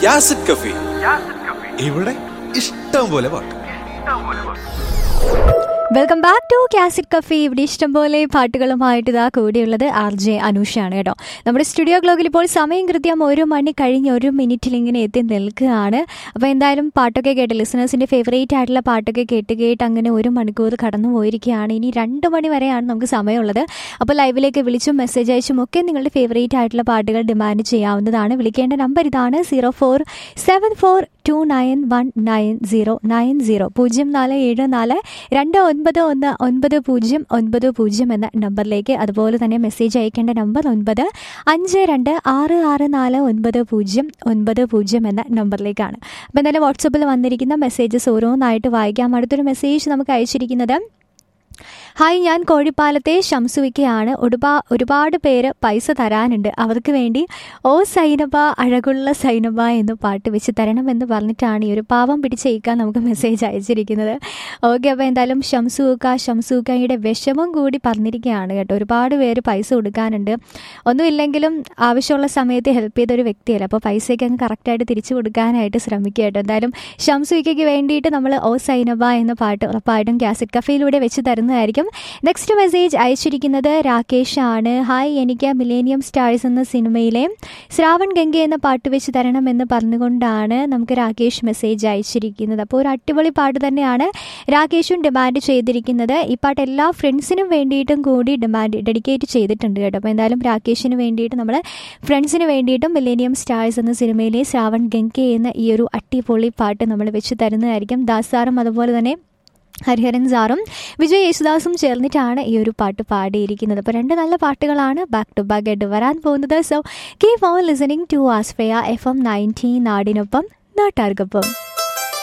യാസിഡ് കഫി ഇവിടെ ഇഷ്ടം പോലെ പാട്ട് വെൽക്കം ബാക്ക് ടു കാസിറ്റ് കഫി ഇവിടെ ഇഷ്ടംപോലെ പാട്ടുകളുമായിട്ട് ഇതാ കൂടിയുള്ളത് ആർ ജെ അനൂഷയാണ് കേട്ടോ നമ്മുടെ സ്റ്റുഡിയോ ക്ലോക്കിൽ ഇപ്പോൾ സമയം കൃത്യം ഒരു മണി കഴിഞ്ഞ് ഒരു മിനിറ്റിൽ ഇങ്ങനെ എത്തി നിൽക്കുകയാണ് അപ്പോൾ എന്തായാലും പാട്ടൊക്കെ കേട്ട് ലിസണേഴ്സിൻ്റെ ഫേവറേറ്റ് ആയിട്ടുള്ള പാട്ടൊക്കെ കേട്ട് കേട്ട് അങ്ങനെ ഒരു മണിക്കൂർ കടന്നു പോയിരിക്കുകയാണ് ഇനി രണ്ട് മണി വരെയാണ് നമുക്ക് സമയമുള്ളത് അപ്പോൾ ലൈവിലേക്ക് വിളിച്ചും മെസ്സേജ് അയച്ചും ഒക്കെ നിങ്ങളുടെ ഫേവറേറ്റ് ആയിട്ടുള്ള പാട്ടുകൾ ഡിമാൻഡ് ചെയ്യാവുന്നതാണ് വിളിക്കേണ്ട നമ്പർ ഇതാണ് zero four seven four two nine one nine zero nine zero പൂജ്യം നാല് ഏഴ് നാല് രണ്ട് ഒൻപത് ഒന്ന് ഒൻപത് പൂജ്യം ഒൻപത് പൂജ്യം എന്ന നമ്പറിലേക്ക് അതുപോലെ തന്നെ മെസ്സേജ് അയക്കേണ്ട നമ്പർ ഒൻപത് അഞ്ച് രണ്ട് ആറ് ആറ് നാല് ഒൻപത് പൂജ്യം ഒൻപത് പൂജ്യം എന്ന നമ്പറിലേക്കാണ് അപ്പോൾ എന്തായാലും വാട്സപ്പിൽ വന്നിരിക്കുന്ന മെസ്സേജസ് ഓരോന്നായിട്ട് വായിക്കാം അടുത്തൊരു മെസ്സേജ് നമുക്ക് അയച്ചിരിക്കുന്നത് ഹായ് ഞാൻ കോഴിപ്പാലത്തെ ഷംസുവിക്കയാണ് ഒരുപാ ഒരുപാട് പേര് പൈസ തരാനുണ്ട് അവർക്ക് വേണ്ടി ഓ സൈനബ അഴകുള്ള സൈനബ എന്ന് പാട്ട് വെച്ച് തരണമെന്ന് പറഞ്ഞിട്ടാണ് ഈ ഒരു പാവം പിടിച്ചേക്കാൻ നമുക്ക് മെസ്സേജ് അയച്ചിരിക്കുന്നത് ഓക്കെ അപ്പോൾ എന്തായാലും ഷംസൂക്ക ഷംസൂക്കയുടെ വിഷമം കൂടി പറഞ്ഞിരിക്കുകയാണ് കേട്ടോ ഒരുപാട് പേര് പൈസ കൊടുക്കാനുണ്ട് ഒന്നുമില്ലെങ്കിലും ആവശ്യമുള്ള സമയത്ത് ഹെൽപ്പ് ചെയ്ത ഒരു വ്യക്തിയല്ല അപ്പോൾ പൈസയൊക്കെ അങ്ങ് കറക്റ്റായിട്ട് തിരിച്ചു കൊടുക്കാനായിട്ട് ശ്രമിക്കുക കേട്ടോ എന്തായാലും ഷംസുയ്ക്കയ്ക്ക് വേണ്ടിയിട്ട് നമ്മൾ ഓ സൈനബ എന്ന പാട്ട് ഉറപ്പായിട്ടും കാസറ്റ് കഫയിലൂടെ വെച്ച് തരുന്നതായിരിക്കും നെക്സ്റ്റ് മെസ്സേജ് അയച്ചിരിക്കുന്നത് രാകേഷ് ആണ് ഹായ് എനിക്ക് മിലേനിയം സ്റ്റാർസ് എന്ന സിനിമയിലെ ശ്രാവൺ ഗംഗ എന്ന പാട്ട് വെച്ച് തരണമെന്ന് പറഞ്ഞുകൊണ്ടാണ് നമുക്ക് രാകേഷ് മെസ്സേജ് അയച്ചിരിക്കുന്നത് അപ്പോൾ ഒരു അടിപൊളി പാട്ട് തന്നെയാണ് രാകേഷും ഡിമാൻഡ് ചെയ്തിരിക്കുന്നത് ഈ പാട്ട് എല്ലാ ഫ്രണ്ട്സിനും വേണ്ടിയിട്ടും കൂടി ഡിമാൻഡ് ഡെഡിക്കേറ്റ് ചെയ്തിട്ടുണ്ട് കേട്ടോ അപ്പോൾ എന്തായാലും രാകേഷിന് വേണ്ടിയിട്ട് നമ്മൾ ഫ്രണ്ട്സിന് വേണ്ടിയിട്ടും മിലേനിയം സ്റ്റാർസ് എന്ന സിനിമയിലെ ശ്രാവൺ ഗംഗ എന്ന ഈ ഒരു അടിപൊളി പാട്ട് നമ്മൾ വെച്ച് തരുന്നതായിരിക്കും ദാസാറും അതുപോലെ തന്നെ ഹരിഹരൻ സാറും വിജയ് യേശുദാസും ചേർന്നിട്ടാണ് ഈ ഒരു പാട്ട് പാടിയിരിക്കുന്നത് അപ്പോൾ രണ്ട് നല്ല പാട്ടുകളാണ് ബാക്ക് ടു ബാക്ക് ആയിട്ട് വരാൻ പോകുന്നത് so keep on listening to ആസ്ഫയ എഫ് എം നയൻറ്റീൻ നാടിനൊപ്പം നാട്ടാർക്കൊപ്പം